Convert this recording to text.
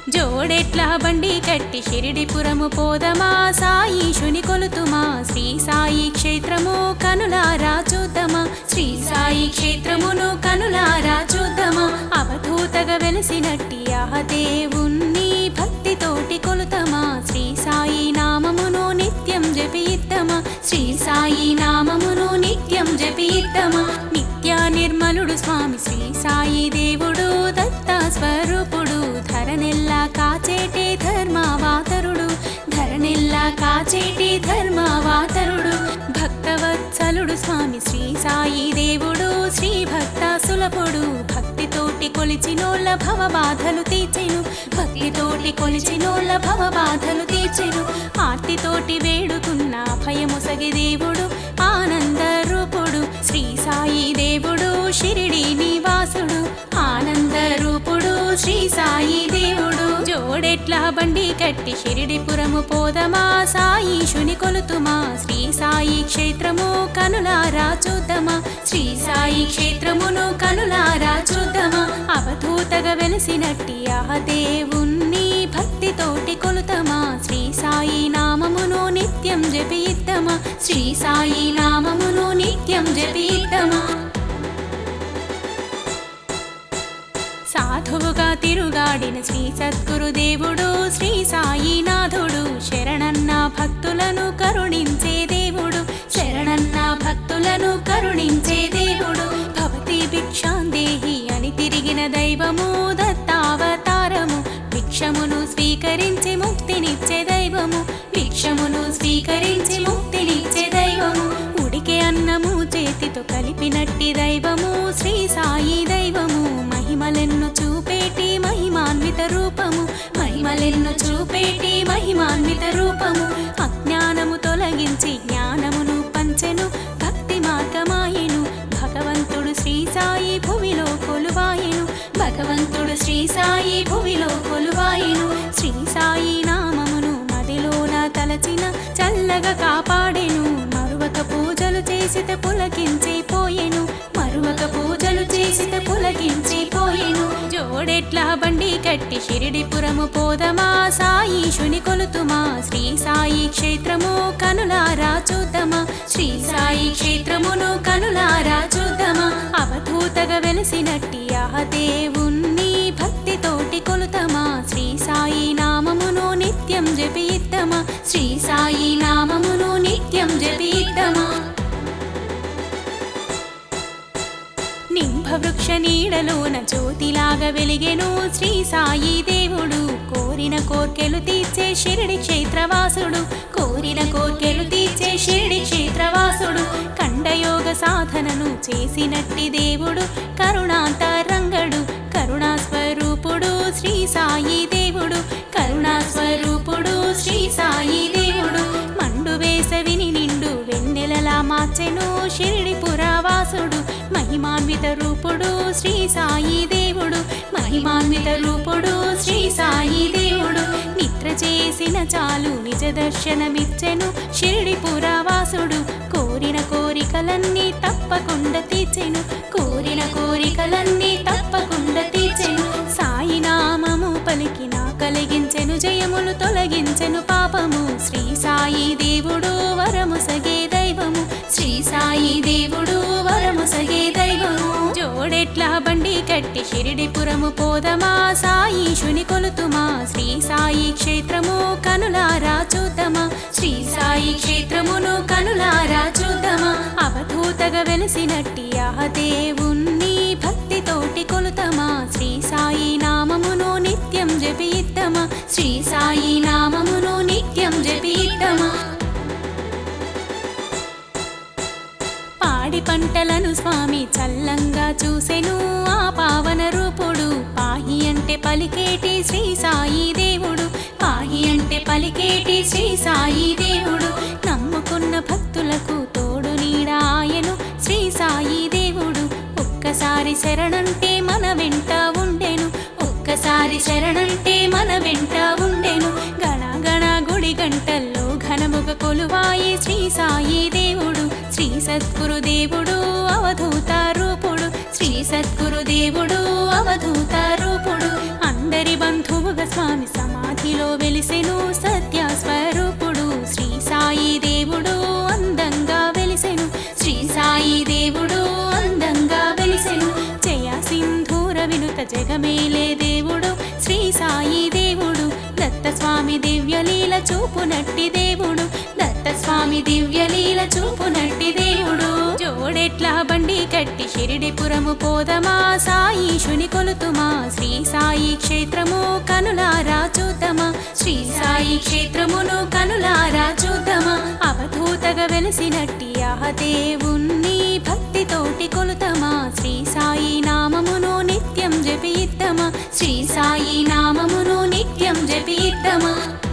జోడెట్ల బండి కట్టి షిరిడిపురము పోదమా సాయిషుని కొలుతుమా శ్రీ సాయి క్షేత్రము కనులారా చూద్దామా శ్రీ సాయి క్షేత్రమును కనులారా చూద్దామా అవధూతగా వెలిసినట్టి ఆ దేవుణ్ణి భక్తితోటి కొలుతమా శ్రీ సాయి నామమును నిత్యం జపియిద్దమా శ్రీ సాయి నామమును నిత్యం జపియిద్దమా నిత్య నిర్మలుడు స్వామి శ్రీ సాయి దేవుడు దత్త స్వరూపుడు ధరనెల్లా కాచేటి ధర్మావాతరుడు ధరనెల్లా కాచేటి ధర్మావాతరుడు భక్తవత్సలుడు స్వామి శ్రీ సాయి దేవుడు శ్రీ భక్త సులభుడు భక్తితోటి కొలిచినోళ్ళ భవ బాధలు తీర్చెను భక్తితోటి కొలిచినోళ్ళ భవ బాధలు తీర్చెను ఆర్తితోటి వేడుకున్న భయముసగి దేవుడు ఆనంద రూపుడు శ్రీ సాయి దేవుడు షిరిడి నివాసుడు ఆనంద రూపుడు శ్రీ సాయి దేవుడు జోడెట్ల బండి కట్టి షిరిడిపురము పోదమా సాయిషుని కొలుతుమా శ్రీ సాయి క్షేత్రము కనులారా చూద్దామా శ్రీ సాయి క్షేత్రమును కనులారా చూద్దామా అవధూతగా వెలిసినట్టి ఆ దేవుణ్ణి భక్తితోటి కొలుతమా శ్రీ సాయి నామమును నిత్యం జపియిద్దమా శ్రీ సాయి నామమును నిత్యం జపియిద్దమా సాధువుగా తిరుగాడిన శ్రీ సద్గురు దేవుడు శ్రీ సాయినాథుడు శరణన్న భక్తులను కరుణించే దేవుడు శరణన్న భక్తులను కరుణించే దేవుడు భవతి భిక్షాందేహి అని తిరిగిన దైవము దత్తావతారము భిక్షమును స్వీకరించి ముక్తినిచ్చే దైవము భిక్షమును స్వీకరించి ముక్తినిచ్చే దైవము ఉడికే అన్నము చేతితో కలిపినట్టి దైవము శ్రీ సాయి దైవము మహిమలెన్ను చూపేటి మహిమాన్విత రూపము మహిమలెన్ను చూపేటి మహిమాన్విత రూపము అజ్ఞానము తొలగించి జ్ఞానమును పంచెను భక్తి మార్గమాయెను భగవంతుడు శ్రీ సాయి భువిలో కొలువాయెను భగవంతుడు శ్రీ సాయి భువిలో కొలువాయెను శ్రీ సాయి నామమును మదిలోన తలచిన చల్లగా కాపాడెను మరువక పూజలు చేసితే పులకించి పోయెను మరువక పూజలు చేసితే పులకించి పోయెను జోడెట్ల బండి కట్టి షిరిడిపురము పోదమా సాయిషుని కొలుతుమా శ్రీ సాయి క్షేత్రము కనులారా చూద్దామా శ్రీ సాయి క్షేత్రమును కనులారా చూద్దామా అవధూతగా వెలిసినట్టి ఆ దేవుణ్ణి భక్తితోటి కొలుతమా శ్రీ సాయి నామమును నిత్యం జపియిద్దమా శ్రీ సాయి నామమును నిత్యం జపియిద్దమా నింభవృక్ష నీడలోన జ్యోతిలాగా వెలిగెను శ్రీ సాయి దేవుడు కోరిన కోర్కెలు తీర్చే షిరిడి క్షేత్రవాసుడు కోరిన కోర్కెలు తీర్చే షిరిడి క్షేత్రవాసుడు కండయోగ సాధనను చేసినట్టి దేవుడు కరుణాంతరంగడు కరుణా స్వరూపుడు శ్రీ సాయి దేవుడు కరుణా స్వరూపుడు శ్రీ సాయి దేవుడు మండు వేసవిని నిండు వెన్నెలలా మార్చెను షిరిడి పురావాసుడు మహిమాన్విత రూపుడు శ్రీ సాయి దేవుడు మహిమాన్విత రూపుడు శ్రీ సాయి దేవుడు నిద్ర చేసిన చాలు నిజ దర్శనమిచ్చెను షిరిడి పురావాసుడు కోరిన కోరికలన్నీ తప్పకుండా తీర్చెను కోరిన కోరికలన్నీ తప్పకుండా తీర్చెను సాయి నామము పలికిన కలిగించెను జయములు తొలగించెను పాపము శ్రీ సాయి దేవుడు వరము సగే దైవము శ్రీ సాయి దేవుడు వరము సగే దైవము జోడెట్ల బండి కట్టి షిరిడిపురము పోదమా సాయిషుని కొలుతుమా శ్రీ సాయి క్షేత్రము కనులారా చూద్దామా శ్రీ సాయి క్షేత్రమును కనులారా చూద్దామా అవధూతగా వెలిసినట్టి ఆ దేవుణ్ణి భక్తితోటి కొలుతమా శ్రీ సాయి నామమును నిత్యం జపియిద్దమా శ్రీ సాయి నామమును నిత్యం జపియిద్దమా పాడి పంటలను స్వామి చల్లంగా చూసెను ఆ పావన రూపుడు పాహి అంటే పలికేటి శ్రీ సాయి దేవుడు పాహి అంటే పలికేటి శ్రీ సాయి దేవుడు నమ్ముకున్న భక్తులకు తోడు నీడ ఆయను శ్రీ సాయి దేవుడు ఒక్కసారి శరణంటే మన వెంట ఉండెను ఒక్కసారి శరణంటే మన వెంట ఉండెను గణ గణ గుడి గంటల్లో ఘనముగ కొలువాయి శ్రీ సాయి దేవుడు శ్రీ సద్గురు దేవుడు అవధూత రూపుడు శ్రీ సద్గురు దేవుడు అవధూత రూపుడు అందరి బంధువుగా స్వామి స్వామి సమాధిలో వెలిసెను సత్య స్వరూపుడు శ్రీ సాయి దేవుడు అందంగా వెలిసెను శ్రీ సాయి దేవుడు అందంగా వెలిసెను జయ సింధూర వినుత జగమేలే దేవుడు శ్రీ సాయి దేవుడు దత్త స్వామి దివ్యలీల చూపునట్టి దేవుడు దత్త స్వామి దివ్యలీల చూపునట్టి దేవుడు జోడెట్ల బండి కట్టి షిరిడిపురము పోదమా సాయిషుని కొలుతుమా శ్రీ సాయి క్షేత్రము కనులారా చూద్దామా శ్రీ సాయి క్షేత్రమును కనులారా చూద్దామా అవధూతగా వెలిసినట్టి ఆ దేవుణ్ణి భక్తితోటి కొలుతమా శ్రీ సాయి నామమును నిత్యం జపిద్దామా శ్రీ సాయి నామమును నిత్యం జపిద్దామా